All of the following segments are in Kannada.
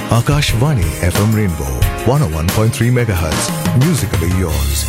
Akashvani FM Rainbow 101.3 MHz. Musically yours.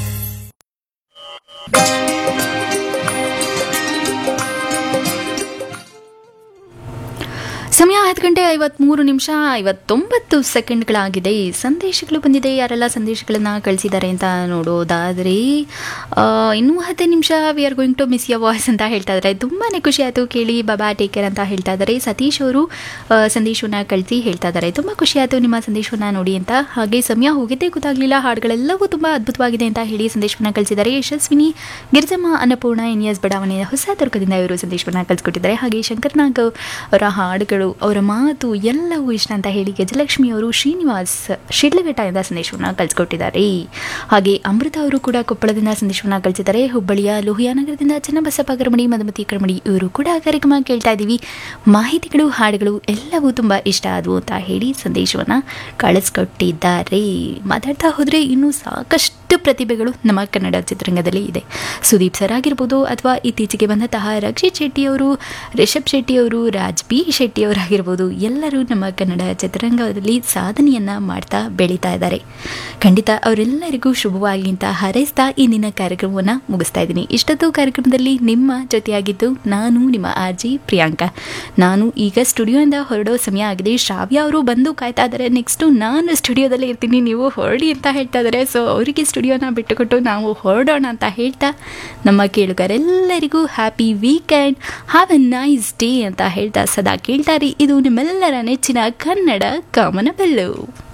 ಸಮಯ ಹತ್ತು ಗಂಟೆ ಐವತ್ಮೂರು ನಿಮಿಷ ಐವತ್ತೊಂಬತ್ತು ಸೆಕೆಂಡ್ಗಳಾಗಿದೆ ಸಂದೇಶಗಳು ಬಂದಿದೆ ಯಾರೆಲ್ಲ ಸಂದೇಶಗಳನ್ನು ಕಳಿಸಿದ್ದಾರೆ ಅಂತ ನೋಡೋದಾದರೆ ಆ, ಇನ್ನೂ ಹದಿನೈದು ನಿಮಿಷ we are going to miss your voice ಅಂತ ಹೇಳ್ತಾ ಇದ್ದಾರೆ ತುಂಬಾ ಖುಷಿ ಆಯಿತು ಕೇಳಿ ಬಾಬಾ ಟೇಕ್ ಕೇರ್ ಅಂತ ಹೇಳ್ತಾ ಇದ್ದಾರೆ ಸತೀಶ್ ಅವರು ಸಂದೇಶವನ್ನು ಕಳಿಸಿ ಹೇಳ್ತಾ ಇದ್ದಾರೆ ತುಂಬ ಖುಷಿ ಆಯಿತು ನಿಮ್ಮ ಸಂದೇಶವನ್ನು ನೋಡಿ ಅಂತ ಹಾಗೆ ಸಮಯ ಹೋಗಿದ್ದೇ ಗೊತ್ತಾಗಲಿಲ್ಲ ಹಾಡುಗಳೆಲ್ಲವೂ ತುಂಬ ಅದ್ಭುತವಾಗಿದೆ ಅಂತ ಹೇಳಿ ಸಂದೇಶವನ್ನು ಕಳಿಸಿದ್ದಾರೆ ಯಶಸ್ವಿನಿ ಗಿರಿಜಮ್ಮ ಅನ್ನಪೂರ್ಣ ಎನ್ ಎಸ್ ಬಡಾವಣೆಯ ಹೊಸ ದುರ್ಗದಿಂದ ಇವರು ಸಂದೇಶವನ್ನು ಕಳಿಸ್ಕೊಟ್ಟಿದ್ದಾರೆ ಹಾಗೆ ಶಂಕರ್ನಾಗ್ ಅವರ ಹಾಡುಗಳು ಅವರ ಮಾತು ಎಲ್ಲವೂ ಇಷ್ಟ ಅಂತ ಹೇಳಿ ಗಜಲಕ್ಷ್ಮಿ ಅವರು ಶ್ರೀನಿವಾಸ್ ಶಿಡ್ಲಘಟ್ಟದಿಂದ ಸಂದೇಶವನ್ನು ಕಳಿಸ್ಕೊಟ್ಟಿದ್ದಾರೆ ಹಾಗೆ ಅಮೃತ ಅವರು ಕೂಡ ಕೊಪ್ಪಳದಿಂದ ಸಂದೇಶವನ್ನು ಕಳಿಸಿದ್ದಾರೆ ಹುಬ್ಬಳ್ಳಿಯ ಲೋಹಿಯಾನಗರದಿಂದ ಚನ್ನಬಸಪ್ಪ ಕರ್ಮಡಿ ಮಧುಮತಿ ಕರ್ಮಡಿ ಇವರು ಕೂಡ ಕಾರ್ಯಕ್ರಮ ಕೇಳ್ತಾ ಇದ್ದೀವಿ ಮಾಹಿತಿಗಳು ಹಾಡುಗಳು ಎಲ್ಲವೂ ತುಂಬ ಇಷ್ಟ ಆದವು ಅಂತ ಹೇಳಿ ಸಂದೇಶವನ್ನು ಕಳಿಸ್ಕೊಟ್ಟಿದ್ದಾರೆ ಮಾತಾಡ್ತಾ ಹೋದರೆ ಇನ್ನೂ ಸಾಕಷ್ಟು ಪ್ರತಿಭೆಗಳು ನಮ್ಮ ಕನ್ನಡ ಚಿತ್ರರಂಗದಲ್ಲಿ ಇದೆ ಸುದೀಪ್ ಸರ್ ಆಗಿರ್ಬೋದು ಅಥವಾ ಇತ್ತೀಚೆಗೆ ಬಂದಂತಹ ರಕ್ಷಿತ್ ಶೆಟ್ಟಿ ಅವರು ರಿಷಬ್ ಶೆಟ್ಟಿ ಅವರು ರಾಜ್ ಬಿ ಶೆಟ್ಟಿ ಅವರಾಗಿರ್ಬೋದು ಎಲ್ಲರೂ ನಮ್ಮ ಕನ್ನಡ ಚಿತ್ರರಂಗದಲ್ಲಿ ಸಾಧನೆಯನ್ನ ಮಾಡ್ತಾ ಬೆಳೀತಾ ಇದ್ದಾರೆ ಖಂಡಿತ ಅವರೆಲ್ಲರಿಗೂ ಶುಭವಾಗಲಿ ಅಂತ ಹಾರೈಸ್ತಾ ಇಂದಿನ ಕಾರ್ಯಕ್ರಮವನ್ನು ಮುಗಿಸ್ತಾ ಇದ್ದೀನಿ ಇಷ್ಟೊತ್ತು ಕಾರ್ಯಕ್ರಮದಲ್ಲಿ ನಿಮ್ಮ ಜೊತೆಯಾಗಿದ್ದು ನಾನು ನಿಮ್ಮ ಆರ್ ಜಿ ಪ್ರಿಯಾಂಕಾ ನಾನು ಈಗ ಸ್ಟುಡಿಯೋಯಿಂದ ಹೊರಡೋ ಸಮಯ ಆಗಿದೆ ಶ್ರಾವ್ಯ ಅವರು ಬಂದು ಕಾಯ್ತಾ ಇದ್ದಾರೆ ನೆಕ್ಸ್ಟು ನಾನು ಸ್ಟುಡಿಯೋದಲ್ಲೇ ಇರ್ತೀನಿ ನೀವು ಹೊರಡಿ ಅಂತ ಹೇಳ್ತಾ ಇದ್ದಾರೆ ಸೊ ಅವರಿಗೆ ಸ್ಟುಡಿಯೋನ ಬಿಟ್ಟುಕೊಟ್ಟು ನಾವು ಹೊರಡೋಣ ಅಂತ ಹೇಳ್ತಾ ನಮ್ಮ ಕೇಳುಗರೆಲ್ಲರಿಗೂ happy weekend have a nice day ಅಂತ ಹೇಳ್ತಾ ಸದಾ ಕೇಳ್ತಾರೆ ಇದು ನಿಮ್ಮೆಲ್ಲರ ನೆಚ್ಚಿನ ಕನ್ನಡ ಕಾಮನ ಬೆಲ್ಲು